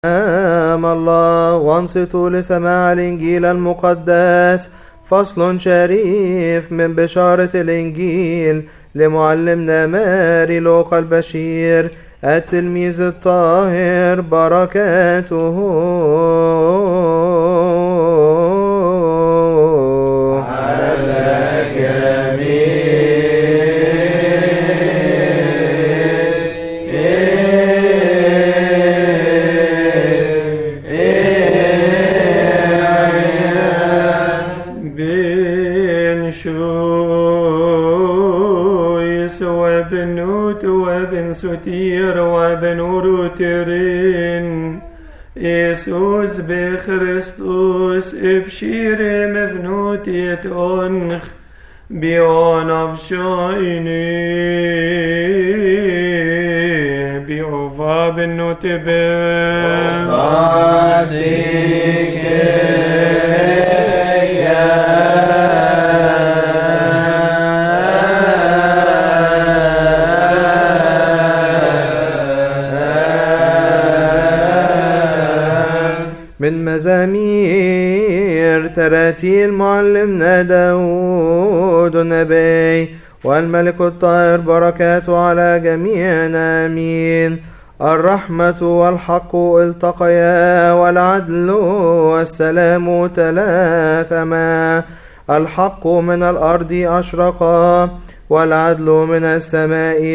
أمام الله وانصتوا لسماع الإنجيل المقدس فصل شريف من بشارة الإنجيل لمعلمنا ماري لوقا البشير التلميذ الطاهر بركاته بن شويس وابن نوت وابن ستير وابن روترين يسوس بخريستوس ابشير مفنوت يتأنخ بيان افشايني بيوفا بنوت من مزامير تراتيل معلمنا داود النبي والملك الطاهر بركاته على جميعنا آمين الرحمة والحق التقيا والعدل والسلام تلاثما الحق من الأرض أشرقا والعدل من السماء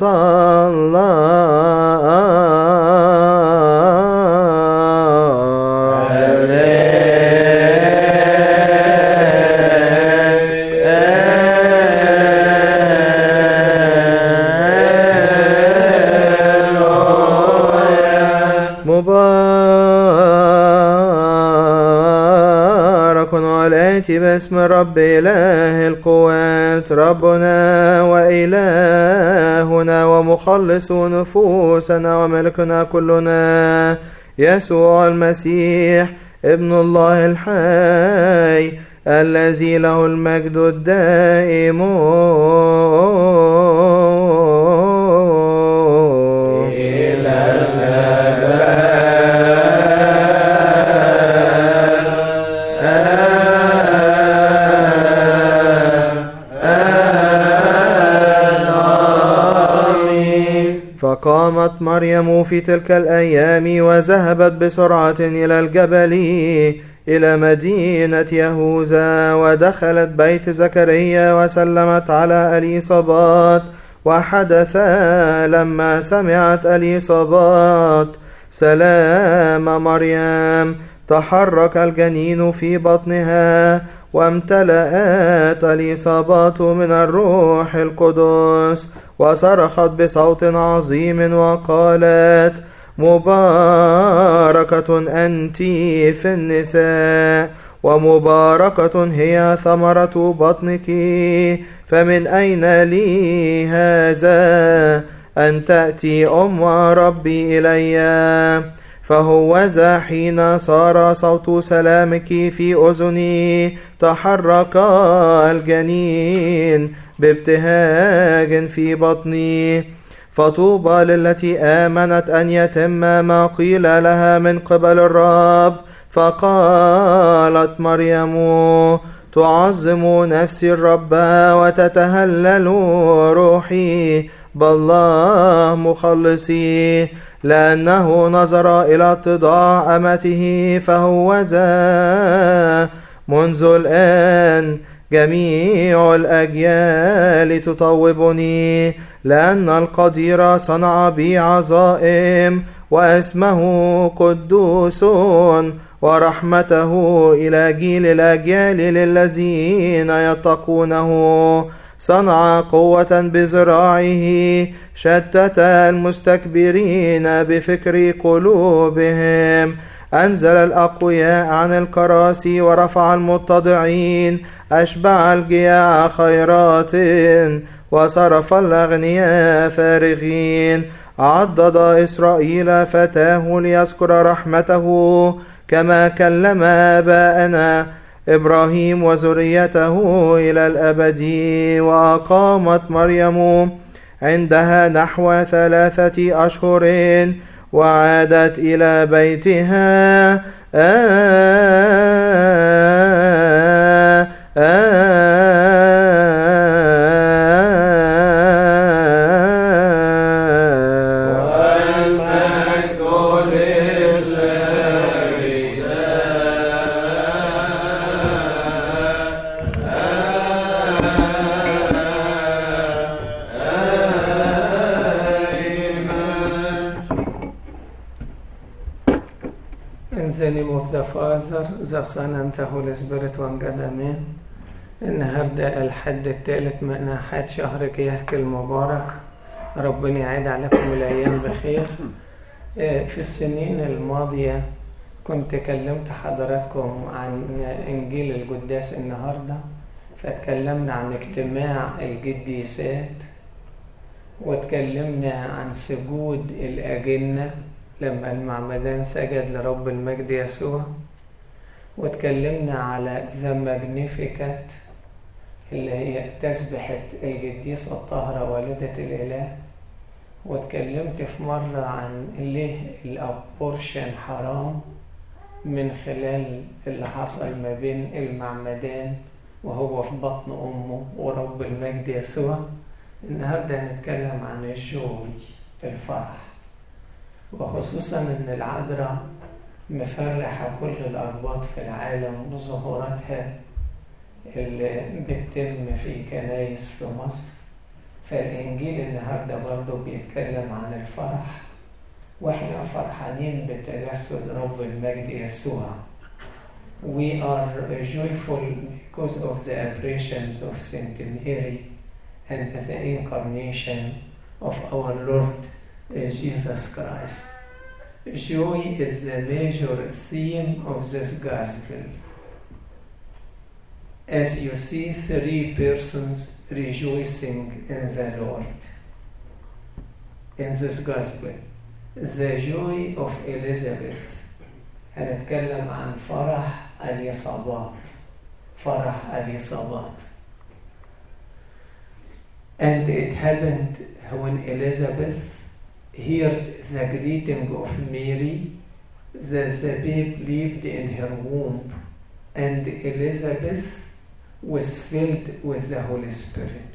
تطلع مبارك والآتي باسم رب إله القوات ربنا وإلهنا ومخلص نفوسنا وملكنا كلنا يسوع المسيح ابن الله الحي الذي له المجد الدائم فقامت مريم في تلك الأيام وذهبت بسرعة إلى الجبل إلى مدينة يهوذا ودخلت بيت زكريا وسلمت على أليصابات وحدث لما سمعت أليصابات سلام مريم تحرك الجنين في بطنها وامتلأت الإصابات من الروح القدس وصرخت بصوت عظيم وقالت مباركة أنت في النساء ومباركة هي ثمرة بطنك فمن أين لي هذا أن تأتي أم ربي إليّ فهوذا حين صار صوت سلامك في أذني تحرك الجنين بابتهاج في بطني فطوبى للتي آمنت أن يتم ما قيل لها من قبل الرب فقالت مريم تعظم نفسي الرب وتتهلل روحي بالله مخلصي لأنه نظر إلى اتضاع أمته فهوذا منذ الآن جميع الأجيال تطوبني لأن القدير صنع بي عظائم واسمه قدوس ورحمته إلى جيل الأجيال للذين يتقونه صنع قوة بذراعه شتت المستكبرين بفكر قلوبهم أنزل الأقوياء عن الكراسي ورفع المتضعين أشبع الجياع خيرات وصرف الأغنياء فارغين عضد إسرائيل فتاه ليذكر رحمته كما كلم آباءنا إبراهيم وذريته إلى الأبد وأقامت مريم عندها نحو ثلاثة أشهر وعادت إلى بيتها آه والمجد In the name of the Father, the Son and the Holy Spirit one God Amen. النهاردة الحد الثالث من أحد شهر كيهك المبارك ربنا يعيد عليكم الأيام بخير آه، في السنين الماضية كنت كلمت حضراتكم عن إنجيل القداس النهاردة فاتكلمنا عن اجتماع القديسات واتكلمنا عن سجود الأجنة لما المعمدان سجد لرب المجد يسوع واتكلمنا على ذا ماجنيفيكات اللي هي تسبحة القديسة الطاهرة والدة الإله واتكلمت في مرة عن ليه الأبورشن حرام من خلال اللي حصل ما بين المعمدان وهو في بطن أمه ورب المجد يسوع النهاردة هنتكلم عن الجوي الفرح وخصوصا ان العذراء مفرحة كل الأرباط في العالم بظهوراتها اللي بتتم في كنايس في مصر فالإنجيل النهاردة برضه بيتكلم عن الفرح وإحنا فرحانين بتجسد رب المجد يسوع We are joyful because of the apparitions of Saint Mary and the incarnation of our Lord Jesus Christ. Joy is the major theme of this gospel. As you see, three persons rejoicing in the Lord. In this gospel, the joy of Elizabeth. هنتكلم عن فرح اليصابات فرح اليصابات And it happened when Elizabeth heard the greeting of Mary that the babe lived in her womb, and Elizabeth was filled with the Holy Spirit.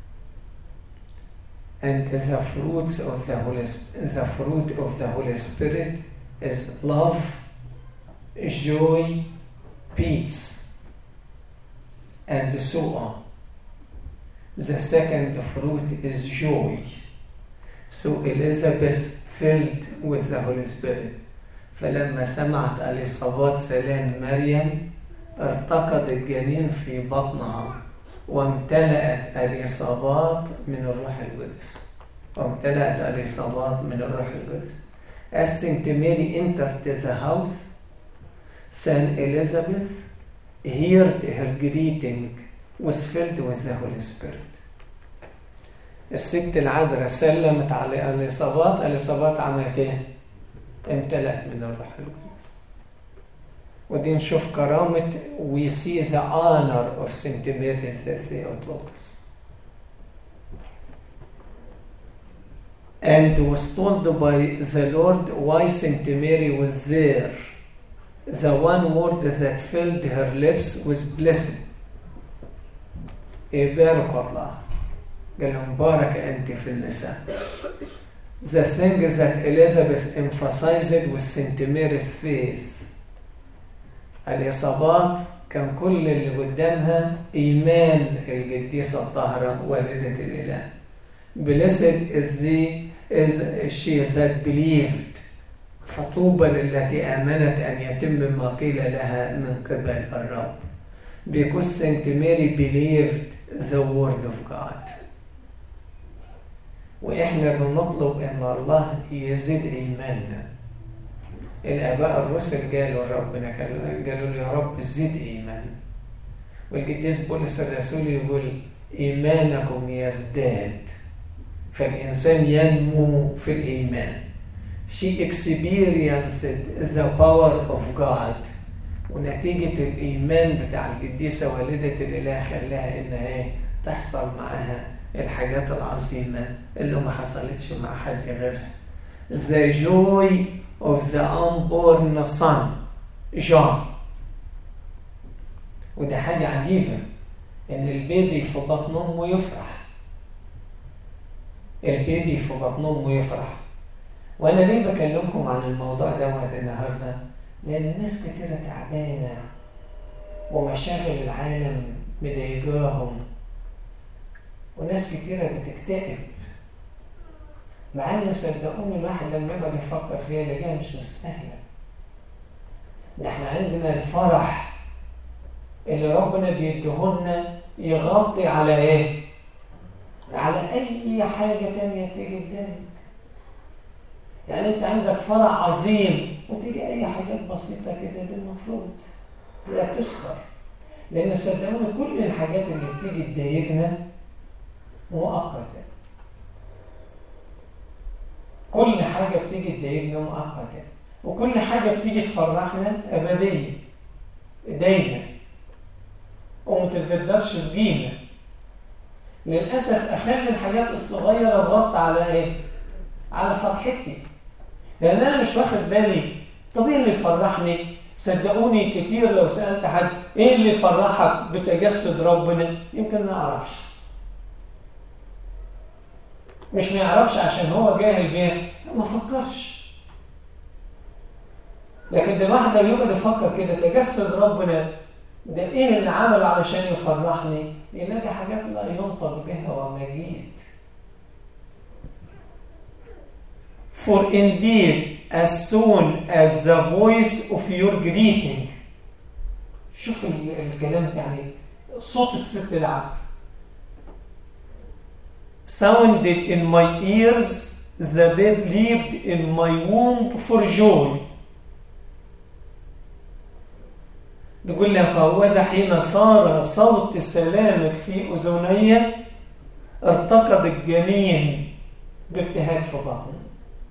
And the fruits of the Holy the fruit of the Holy Spirit is love, joy, peace, and so on. The second fruit is joy. So Elizabeth filled with the Holy Spirit فلما سمعت اليصابات سلام مريم ارتقد الجنين في بطنها وامتلأت اليصابات من الروح القدس وامتلأت اليصابات من الروح القدس As Saint Mary entered the house, Saint Elizabeth heard her greeting was filled with the Holy Spirit. الست العذراء سلمت على اليصابات اليصابات عملت ايه؟ امتلأت من الروح القدس ودي نشوف كرامة we see the honor of Saint Mary the Theotokos and was told by the Lord why Saint Mary was there the one word that filled her lips was blessed يبارك الله قال له مباركة أنت في النساء The thing is that Elizabeth emphasized with Saint Mary's faith الإصابات كان كل اللي قدامها إيمان القديسة الطاهرة والدة الإله Blessed is the is she that believed فطوبى للتي آمنت أن يتم ما قيل لها من قبل الرب because Saint Mary believed the word of God وإحنا بنطلب إن الله يزيد إيماننا الآباء الرسل قالوا لربنا قالوا له يا رب زد إيمان والقديس بولس الرسول يقول إيمانكم يزداد فالإنسان ينمو في الإيمان She experienced the power of God ونتيجة الإيمان بتاع القديسة والدة الإله خلاها إنها إيه تحصل معاها الحاجات العظيمة اللي ما حصلتش مع حد غيرها the joy of the unborn son John وده حاجة عجيبة إن البيبي في بطن أمه يفرح البيبي في بطن أمه يفرح وأنا ليه بكلمكم عن الموضوع دوت النهاردة؟ لأن ناس كتيرة تعبانة ومشاغل العالم مضايقاهم وناس كتيرة بتكتئب مع ان صدقوني الواحد لما يقعد يفكر فيها يلاقيها مش مستاهله ده احنا عندنا الفرح اللي ربنا بيديهولنا يغطي على ايه؟ على اي حاجه تانية تيجي قدامك يعني انت عندك فرح عظيم وتيجي اي حاجات بسيطه كده دي المفروض لا تسخر لان صدقوني كل الحاجات اللي بتيجي تضايقنا مؤقته كل حاجة بتيجي تضايقنا مؤقتة وكل حاجة بتيجي تفرحنا أبدية دايما وما تتقدرش بقيمة للأسف أخلي الحاجات الصغيرة تغطي على إيه؟ على فرحتي لأن أنا مش واخد بالي طب إيه اللي يفرحني؟ صدقوني كتير لو سألت حد إيه اللي يفرحك بتجسد ربنا؟ يمكن ما أعرفش مش ما يعرفش عشان هو جاهل بيه ما فكرش لكن ده الواحد لو يقعد يفكر كده تجسد ربنا ده ايه اللي عمله علشان يفرحني يلاقي حاجات لا ينطق بها ومجيد For indeed, as soon as the voice of your greeting شوف الكلام يعني صوت الست العبد sounded in my ears, the babe leaped in my womb for joy. تقول لها فهوذا حين صار صوت سلامك في أذني ارتقد الجنين بابتهاج في بطني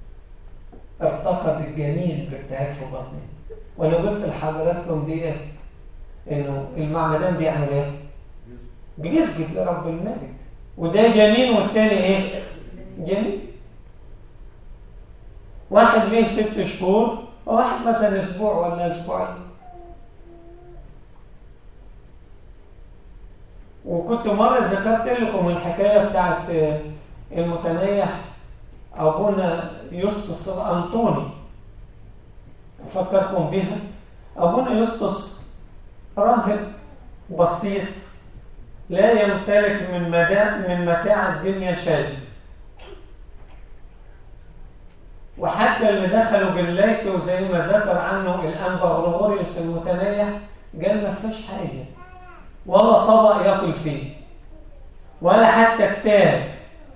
ارتقد الجنين بابتهاج في بطني وانا قلت لحضراتكم ديت انه المعمدان بيعمل ايه؟ بيسجد لرب المجد وده جنين والتاني ايه جنين واحد ليه ست شهور وواحد مثلا اسبوع ولا اسبوعين وكنت مرة ذكرت لكم الحكاية بتاعت المتنيح أبونا يسطس أنطوني أفكركم بها أبونا يسطس راهب بسيط لا يمتلك من مدى من متاع الدنيا شيء وحتى اللي دخلوا جلايته زي ما ذكر عنه الانبا غرغوريوس المتنيح قال ما فيهاش حاجه ولا طبق ياكل فيه ولا حتى كتاب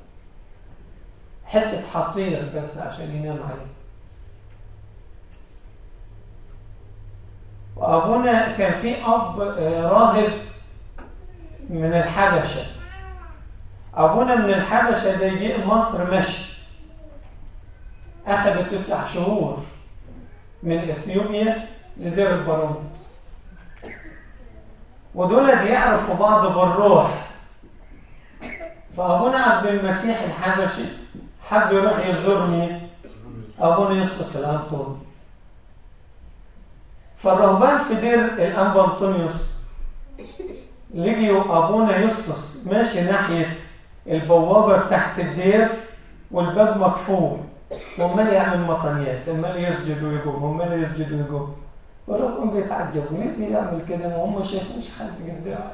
حته حصير بس عشان ينام عليه وابونا كان في اب راهب من الحبشة أبونا من الحبشة ده جه مصر مشي أخذ تسع شهور من إثيوبيا لدير البراموس ودول بيعرفوا بعض بالروح فأبونا عبد المسيح الحبشي حب يروح يزورني أبونا يسقس الأنطوني فالرهبان في دير الأنبا أنطونيوس لقيوا ابونا يسطس ماشي ناحيه البوابه تحت الدير والباب مقفول وعمال يعمل مطنيات عمال يسجد ويقوم عمال يسجد ويقوم والرقم بيتعجبوا ليه بيعمل كده ما هم شايفوش حد قدامه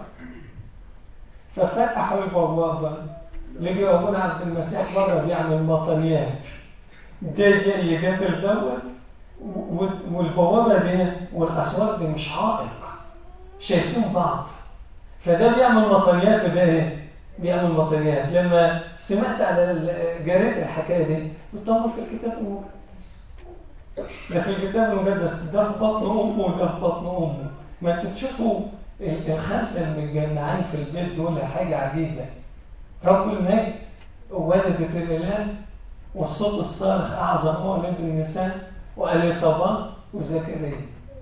ففتحوا البوابه لقيوا ابونا عبد المسيح بره بيعمل مطنيات ده جاي يقابل دوت والبوابه دي والاسوار دي مش عائق شايفين بعض فده بيعمل مطريات وده ايه؟ بيعمل مطريات لما سمعت على قريت الحكايه دي قلت هم في الكتاب المقدس ده في الكتاب المقدس ده في بطن امه وده في بطن امه ما انتوا تشوفوا الخمسه المتجمعين في البيت دول حاجه عجيبه رب المجد وولدة الإله والصوت الصالح أعظم ولد النساء وأليصابات وزكريا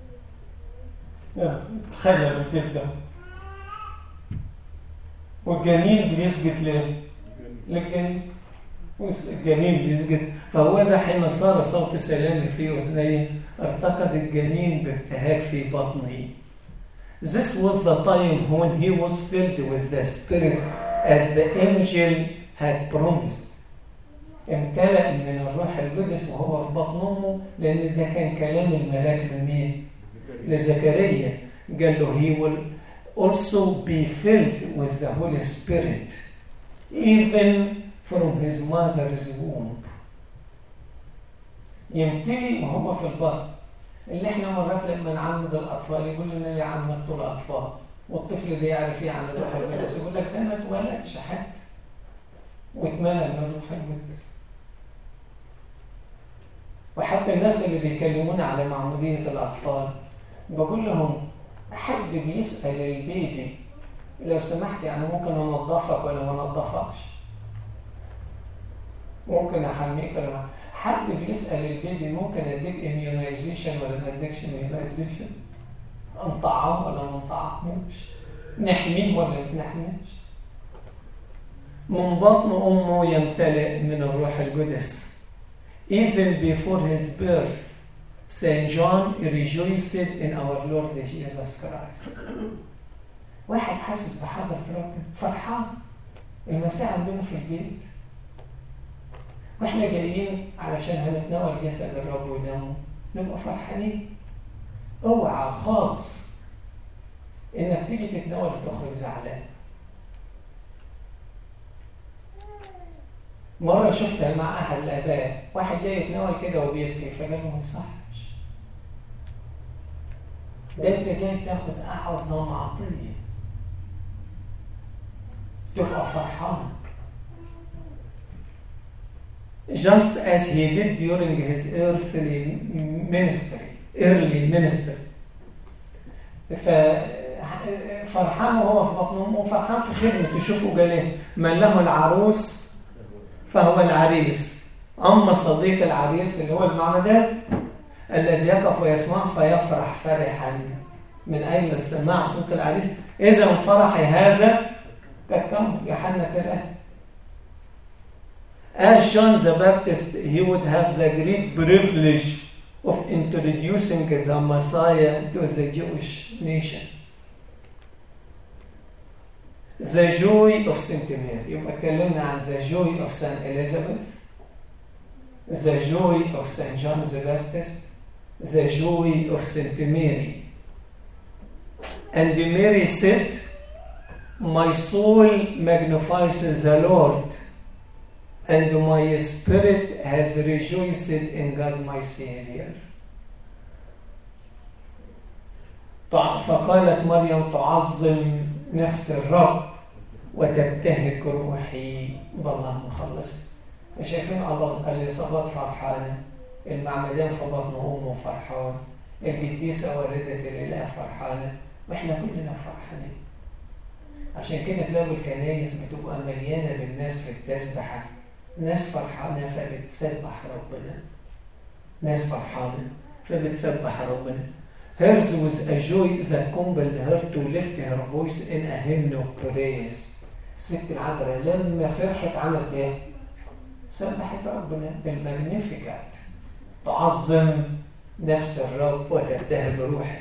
تخيل البيت ده والجنين بيسجد ليه؟ للجنين والجنين بيسجد فهوذا حين صار صوت سلام في أذنيه ارتقد الجنين بابتهاج في بطنه This was the time when he was filled with the Spirit as the angel had promised. امتلأ من الروح القدس وهو في بطن أمه لأن ده كان كلام الملاك لمين؟ لزكريا قال له he will also be filled with the Holy Spirit even from his mother's womb يمتلي وهو في البطن اللي احنا مرات لما نعمد الاطفال يقول لنا ليه عمدتوا الاطفال والطفل ده يعرف ايه عن الروح القدس يقول لك ده ما اتولدش حتى واتمنى من الروح القدس وحتى الناس اللي بيكلمونا على معمودية الأطفال بقول لهم حد بيسأل البيبي لو سمحت يعني ممكن أنظفك ولا ما أنظفكش ممكن أحميك ولا ما حد بيسأل البيبي ممكن أديك immunization ولا ما أديكش immunization نطعم ولا ما نطعموش نحميه ولا ما نحميش من بطن أمه يمتلئ من الروح القدس even before his birth Saint John rejoiced in our Lord Jesus Christ واحد حاسس بحضرة ربنا فرحان المسيح عندنا في البيت واحنا جايين علشان هنتناول جسد الرب ودمه نبقى فرحانين اوعى خالص انك تيجي تتناول وتخرج زعلان مرة شفتها مع أحد الآباء واحد جاي يتناول كده وبيبكي فقال له ما يصحش ده أنت جاي تاخد أعظم عطية تبقى فرحان just as he did during his earthly ministry early ministry فرحان وهو في بطن امه وفرحان في خدمته شوفوا قال ايه من له العروس فهو العريس اما صديق العريس اللي هو المعمدان الذي يقف ويسمع فيفرح فرحا من اجل السماع صوت العريس اذا فرحي هذا قد كم يوحنا ثلاثه As John the Baptist, he would have the great privilege of introducing the Messiah to the Jewish nation. The joy of Saint Mary. يبقى اتكلمنا عن the joy of Saint Elizabeth, the joy of Saint John the Baptist, the joy of Saint Mary. And Mary said, My soul magnifies the Lord, and my spirit has rejoiced in God my Savior. فقالت مريم تعظم نفس الرب وتبتهج روحي بالله مخلص شايفين الله الإصابات فرحانة المعمدان في بطن أمه فرحان القديسة والدة الإله فرحانة وإحنا كلنا فرحانين عشان كده تلاقوا الكنايس بتبقى مليانة بالناس في التسبحة ناس فرحانة فبتسبح ربنا ناس فرحانة فبتسبح ربنا Hers was a joy that compelled her to lift her voice in a hymn of praise. الست العذراء لما فرحت عملت ايه؟ سبحت ربنا بالمagnificat تعظم نفس الرب وتبتهج روحي.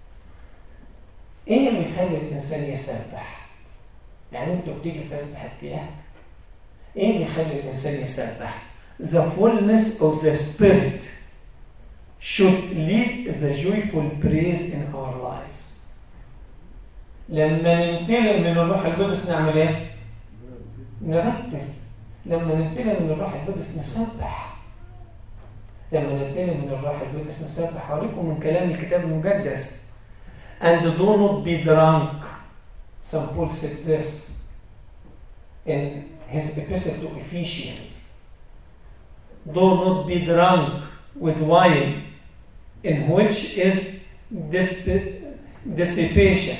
ايه اللي يخلي الانسان يسبح؟ يعني انتوا بتيجي تسبح الكيان ايه اللي يخلي الانسان يسبح؟ The fullness of the spirit should lead the joyful praise in our lives. لما نمتلئ من الروح القدس نعمل ايه؟ نرتل. لما نمتلئ من الروح القدس نسبح. لما نمتلئ من الروح القدس نسبح. أوريكم من كلام الكتاب المقدس. And do not be drunk. St. Paul said this in his epistle to Ephesians. Do not be drunk with wine in which is dissipation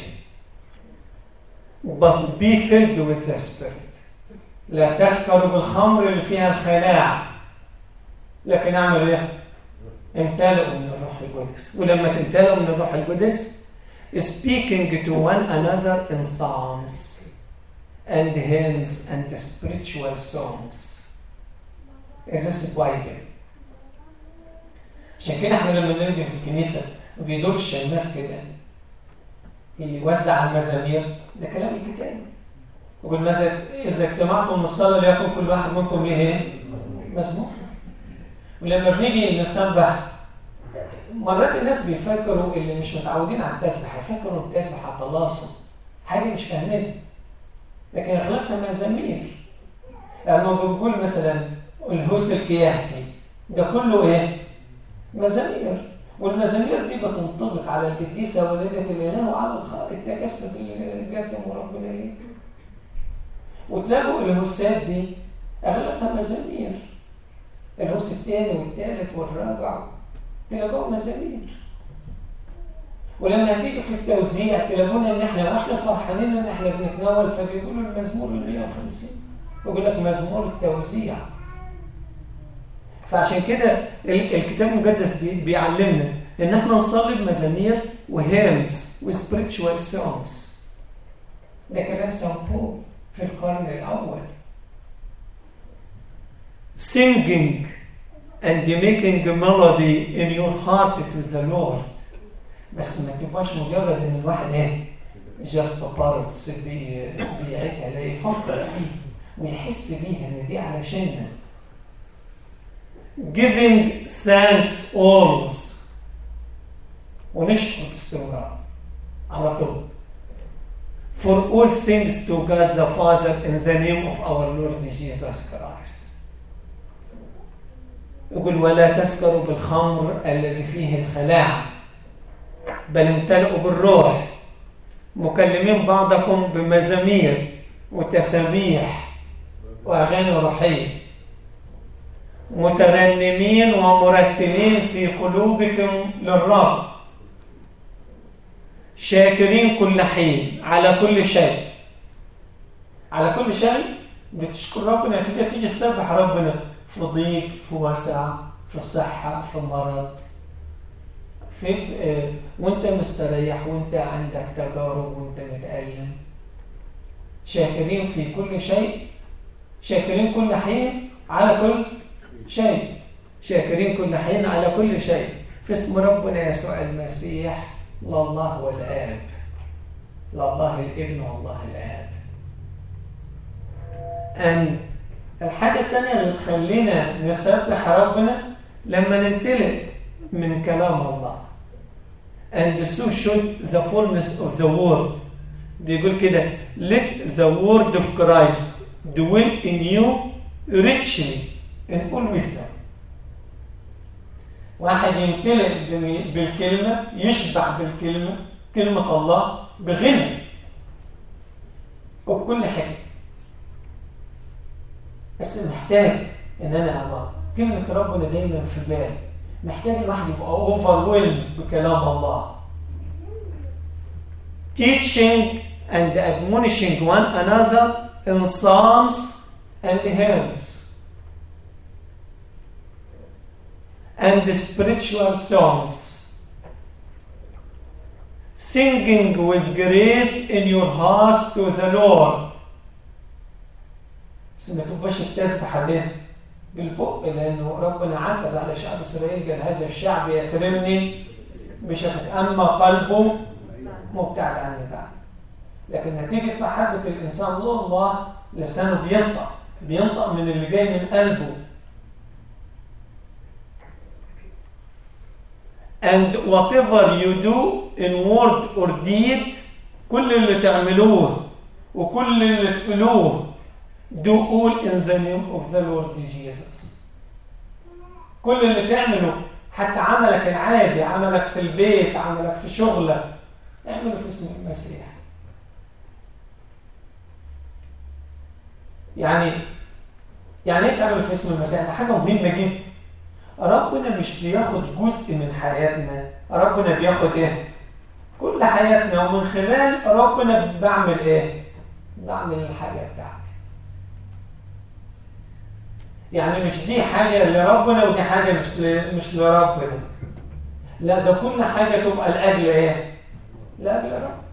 but be filled with the Spirit لا تسكروا بالخمر اللي فيها الخلاع لكن اعمل ايه؟ امتلئوا من الروح القدس ولما تمتلئوا من الروح القدس speaking to one another in psalms and hymns and spiritual songs ازازه وايجن عشان كده احنا لما نيجي في الكنيسه ما بيدورش الناس كده يوزع المزامير ده كلام الكتاب يقول مثلا اذا اجتمعتم الصلاه ليكن كل واحد منكم ليه ايه؟ مزمور ولما بنيجي نسبح مرات الناس بيفكروا اللي مش متعودين على التسبح يفكروا التسبح طلاسم حاجه مش فاهمينها لكن اخلاقنا مزامير لما بنقول مثلا الهوس الكياهي ده كله ايه؟ مزامير والمزامير دي بتنطبق على القديسه والدة الاله وعلى الخالق تجسد الجاكم وربنا ايه؟ وتلاقوا الهوسات دي اغلبها مزامير الهوس الثاني والثالث والرابع تلاقوهم مزامير ولما تيجي في التوزيع تلاقونا ان احنا واحنا فرحانين ان احنا بنتناول فبيقولوا المزمور ال 150 يقول لك مزمور التوزيع فعشان كده الكتاب المقدس بيعلمنا ان احنا نصلي بمزامير وهيمز وسبريتشوال سونجز ده كلام سان بول في القرن الاول singing and making a melody in your heart to the Lord بس ما تبقاش مجرد ان الواحد ايه جاست بارتس بيعيدها لا يفكر فيه ويحس بيها ان دي علشاننا giving thanks always ونشكر باستمرار على طول for all things to God the Father in the name of our Lord Jesus Christ يقول ولا تسكروا بالخمر الذي فيه الخلاعة بل امتلئوا بالروح مكلمين بعضكم بمزامير وتساميح وأغاني روحية مترنمين ومرتلين في قلوبكم للرب شاكرين كل حين على كل شيء على كل شيء بتشكر ربنا كده تيجي تسبح ربنا في ضيق في وسع في صحة في مرض في اه وانت مستريح وانت عندك تجارب وانت متألم شاكرين في كل شيء شاكرين كل حين على كل شيء شاكرين كل حين على كل شيء في اسم ربنا يسوع المسيح لله والآب لله الابن والله الآب أن الحاجة الثانية اللي تخلينا نسبح ربنا لما نمتلئ من كلام الله and so should the fullness of the word بيقول كده let the word of Christ dwell in you richly in all wisdom واحد يمتلئ بالكلمة يشبع بالكلمة كلمة الله بغنى وبكل حاجة بس محتاج ان انا ابقى كلمة ربنا دايما في بالي محتاج الواحد يبقى اوفر بكلام الله teaching and admonishing one another in psalms and hymns and spiritual songs singing with grace in your hearts to the Lord بس ما تبقاش التسبح ده بالبق لانه ربنا عتب على شعب اسرائيل قال هذا الشعب يكرمني بشفت اما قلبه مبتعد عني بعد لكن نتيجه محبه الانسان لله لسانه بينطق بينطق من اللي جاي من قلبه and whatever you do in word or deed كل اللي تعملوه وكل اللي تقولوه do all in the name of the Lord Jesus كل اللي تعمله حتى عملك العادي عملك في البيت عملك في شغلك اعمله في اسم المسيح يعني يعني ايه تعمل في اسم المسيح ده حاجه مهمه جدا ربنا مش بياخد جزء من حياتنا ربنا بياخد ايه كل حياتنا ومن خلال ربنا بعمل ايه بعمل الحاجه بتاعتي يعني مش دي حاجه لربنا ودي حاجه مش ل... مش لربنا لا ده كل حاجه تبقى لاجل ايه لاجل رب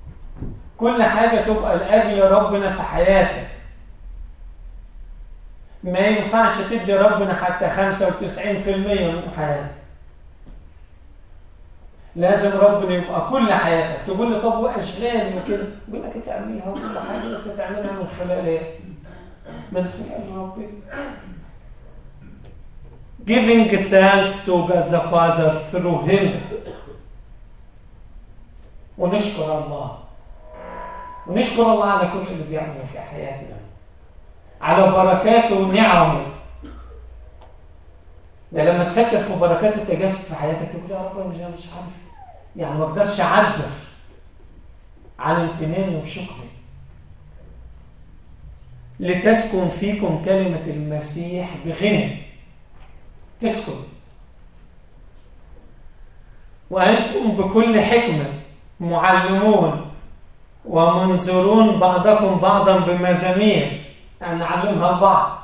كل حاجه تبقى لاجل ربنا في حياتك ما ينفعش تدي ربنا حتى 95% من حياتك لازم ربنا يبقى كل حياتك تقول لي طب واشغالي وكده يقول لك تعملها وكل حاجه بس تعملها من خلال ايه؟ من خلال ربنا giving thanks to God the Father through him ونشكر الله ونشكر الله على كل اللي بيعمله في حياتنا على بركاته ونعمه ده لما تفكر في بركات التجسد في حياتك تقول يا رب انا مش عارف يعني ما اقدرش اعبر عن امتناني وشكري لتسكن فيكم كلمة المسيح بغنى تسكن وأنتم بكل حكمة معلمون ومنظرون بعضكم بعضا بمزامير يعني نعلمها لبعض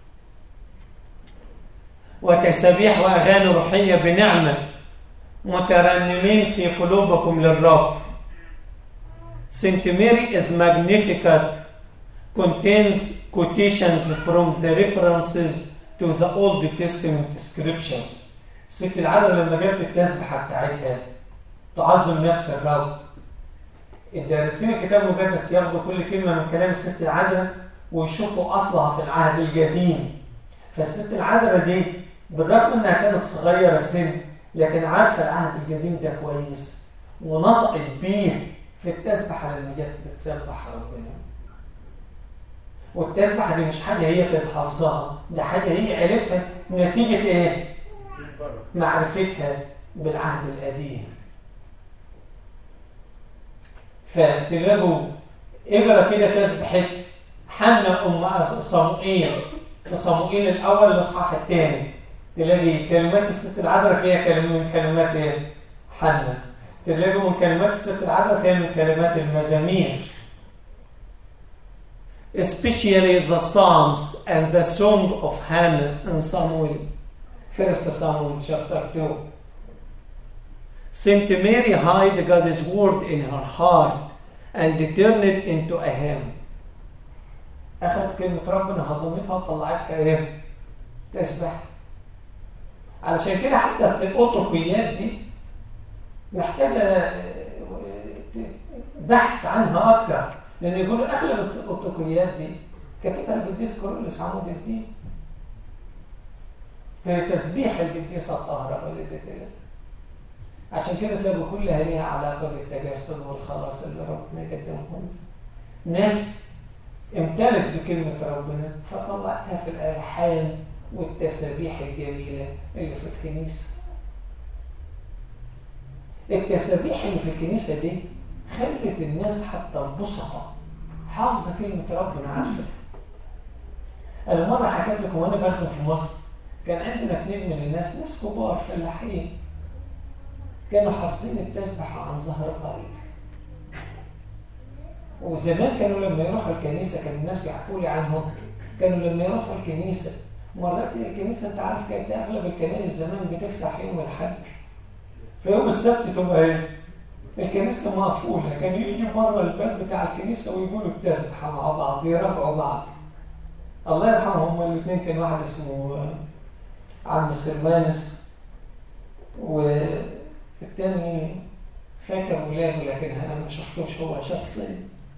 وتسابيح وأغاني روحية بنعمة مترنمين في قلوبكم للرب Saint Mary is Magnificat contains quotations from the references to the Old Testament scriptures. ست العذراء لما جابت التسبحة بتاعتها تعظم نفس الرب. الدارسين الكتاب المقدس ياخدوا كل كلمة من كلام الست العذراء ويشوفوا أصلها في العهد القديم. فالست العذراء دي بالرغم إنها كانت صغيرة سن لكن عارفة العهد القديم ده كويس ونطقت بيه في التسبحة لما جت بتسبح ربنا. والتسبحة دي مش حاجة هي كانت حافظاها ده حاجة هي قالتها نتيجة ايه؟ معرفتها بالعهد القديم فتلاقوا اقرا كده تسبحة حنا ام صموئيل في صموئيل الاول الاصحاح الثاني تلاقي كلمات الست العذراء فيها كلمة من كلمات ايه؟ حنا تلاقوا من كلمات الست العذراء فيها من كلمات المزامير especially the Psalms and the Song of Hannah and Samuel. First Samuel chapter 2. Saint Mary hid God's word in her heart and turned it into a hymn. أخذت كلمة ربنا هضمتها وطلعتها إيه؟ تسبح. علشان كده حتى في الأوتوقيات دي محتاجة بحث عنها أكتر لأن يقولوا أغلب الأوتوقيات دي كتبها القديس كورولوس عمود الدين في تسبيح القديسة الطاهرة والدتها عشان كده تلاقوا كلها ليها علاقة بالتجسد والخلاص اللي ربنا قدمه ناس امتلت بكلمة ربنا فطلعتها في الألحان والتسابيح الجميلة اللي في الكنيسة التسابيح اللي في الكنيسة دي خلت الناس حتى البسطة حافظة كلمة ربنا عارفة أنا مرة حكيت لكم وأنا بخدم في مصر كان عندنا اثنين من الناس ناس كبار فلاحين كانوا حافظين التسبحة عن ظهر قريب وزمان كانوا لما يروحوا الكنيسة كان الناس بيحكوا لي عنهم كانوا لما يروحوا الكنيسة مرات الكنيسة أنت عارف كانت أغلب الكنائس زمان بتفتح يوم الحد فيوم السبت تبقى إيه؟ الكنيسة مقفولة كانوا يجوا بره الباب بتاع الكنيسة ويقولوا التسبحة مع بعض يراجعوا بعض الله يرحمهم هما الاثنين كان واحد اسمه عم سرمانس والتاني فاكر ولاده لكن انا ما شفتوش هو شخصيا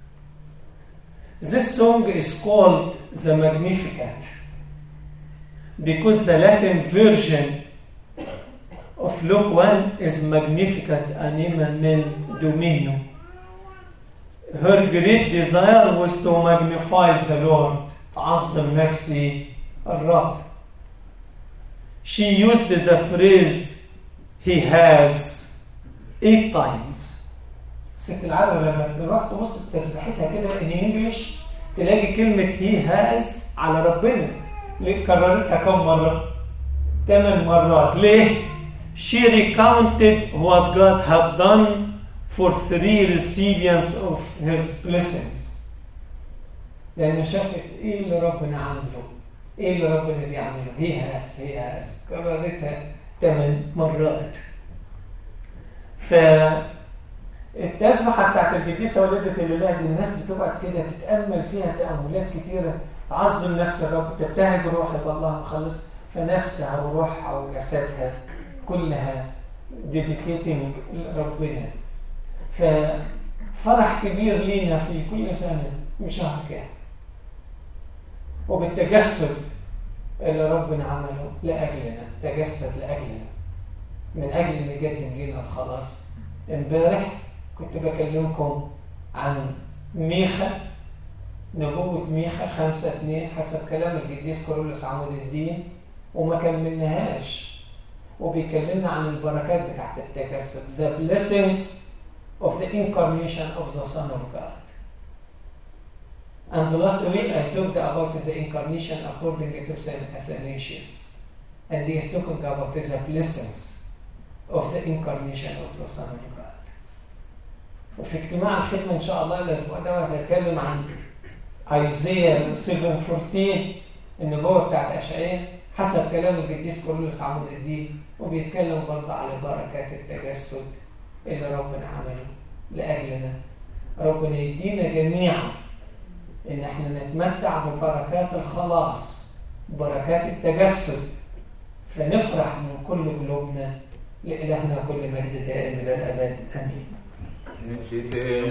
This song is called the Magnificat because the Latin version of Luke 1 is Magnificat anima men dominium. Her great desire was to magnify the Lord, تعظم نفسي الرب. She used the phrase he has eight times. ست العرب لما تروح تبص في تسبيحتها كده ان انجلش تلاقي كلمة he has على ربنا. ليه كررتها كم مرة؟ ثمان مرات. ليه؟ she recounted what God had done for three recipients of his blessings. لأن شافت إيه اللي ربنا عمله إيه اللي ربنا بيعمله هي هاس هي هاس كررتها ثمان مرات فالتسبحة بتاعت القديسة والدة الإله دي الناس بتقعد كده تتأمل فيها تأملات كتيرة تعظم نفس الرب تبتهج روحها بالله مخلص فنفسها وروحها وجسدها كلها ديديكيتنج لربنا ففرح كبير لينا في كل سنة وشهر كامل وبالتجسد اللي ربنا عمله لأجلنا تجسد لأجلنا من أجل أن يقدم لنا الخلاص امبارح كنت بكلمكم عن ميخا نبوة ميخا خمسة اتنين حسب كلام القديس كورولوس عمود الدين وما كملناهاش وبيكلمنا عن البركات بتاعت التجسد the blessings of the incarnation of the Son of God and last week I talked about the incarnation according to St. Athanasius and he is talking about the blessings of the incarnation of the Son of God وفي اجتماع الخدمة إن شاء الله الأسبوع ده هنتكلم عن ايزيا 7:14 النبوة بتاعت أشعياء حسب كلام القديس كورنيوس عمود الدين وبيتكلم برضه على بركات التجسد اللي ربنا عمله لأجلنا ربنا يدينا جميعا إن احنا نتمتع ببركات الخلاص بركات التجسد فنفرح من كل قلوبنا لإلهنا كل مجد دائم إلى الأبد آمين